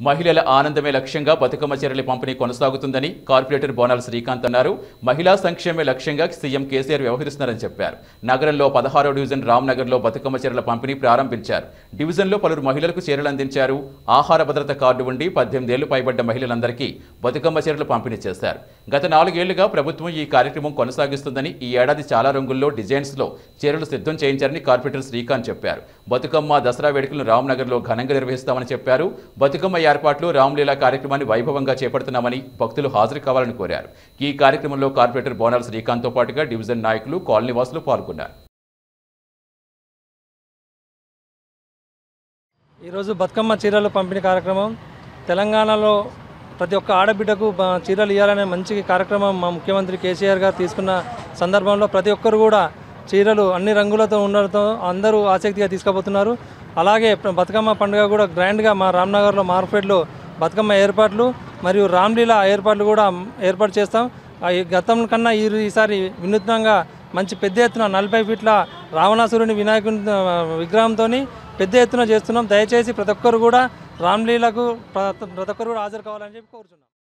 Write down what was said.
మహిళల ఆనందమే లక్ష్యంగా బతుకమ్మ చీరల పంపిణీ కొనసాగుతుందని కార్పొరేటర్ బోనాల శ్రీకాంత్ అన్నారు మహిళా సంక్షేమే లక్ష్యంగా సీఎం కేసీఆర్ వ్యవహరిస్తున్నారని చెప్పారు నగరంలో పదహారో డివిజన్ రామ్నగర్లో బతుకమ్మ చీరల పంపిణీ ప్రారంభించారు డివిజన్లో పలువురు మహిళలకు చీరలు అందించారు ఆహార భద్రత కార్డు ఉండి పద్దెనిమిదేళ్లు పైబడ్డ మహిళలందరికీ బతుకమ్మ చీరలు పంపిణీ చేశారు గత నాలుగేళ్లుగా ప్రభుత్వం ఈ కార్యక్రమం కొనసాగిస్తుందని ఈ ఏడాది చాలా రంగుల్లో డిజైన్స్లో చీరలు సిద్ధం చేయించారని కార్పొరేటర్ శ్రీకాంత్ చెప్పారు బతుకమ్మ దసరా వేడుకలను రామ్నగర్లో ఘనంగా నిర్వహిస్తామని చెప్పారు బతుకమ్మ ఏర్పాట్లు రామ్లీలా కార్యక్రమాన్ని వైభవంగా చేపడుతున్నామని భక్తులు హాజరు కావాలని కోరారు ఈ కార్యక్రమంలో కార్పొరేటర్ బోనాల శ్రీకాంత్తో పాటుగా డివిజన్ నాయకులు కాలనీవాసులు పాల్గొన్నారు ఈరోజు బతుకమ్మ చీరలు పంపిణీ కార్యక్రమం తెలంగాణలో ప్రతి ఒక్క ఆడబిడ్డకు బ- చీరలు ఇవ్వాలనే మంచి కార్యక్రమం మా ముఖ్యమంత్రి కేసీఆర్ గారు తీసుకున్న సందర్భంలో ప్రతి ఒక్కరు కూడా చీరలు అన్ని రంగులతో ఉండడంతో అందరూ ఆసక్తిగా తీసుకుపోతున్నారు అలాగే ప్ర- బతుకమ్మ పండుగ కూడా గ్రాండ్గా మా రామ్నగర్లో మార్కెట్లో బతుకమ్మ ఏర్పాట్లు మరియు రామ్లీలా ఏర్పాట్లు కూడా ఏర్పాటు చేస్తాం ఆ ఈ గతం కన్నా ఈ ఈసారి వినూత్నంగా మంచి పెద్ద ఎత్తున నలభై ఫీట్ల రావణాసురుని వినాయకుని విగ్రహంతో పెద్ద ఎత్తున చేస్తున్నాం దయచేసి ప్రతి ఒక్కరు కూడా రామ్లీలకు ప్ర- ప్రతి ఒక్కరు కూడా హాజరు కావాలని చెప్పి కోరుచున్నాం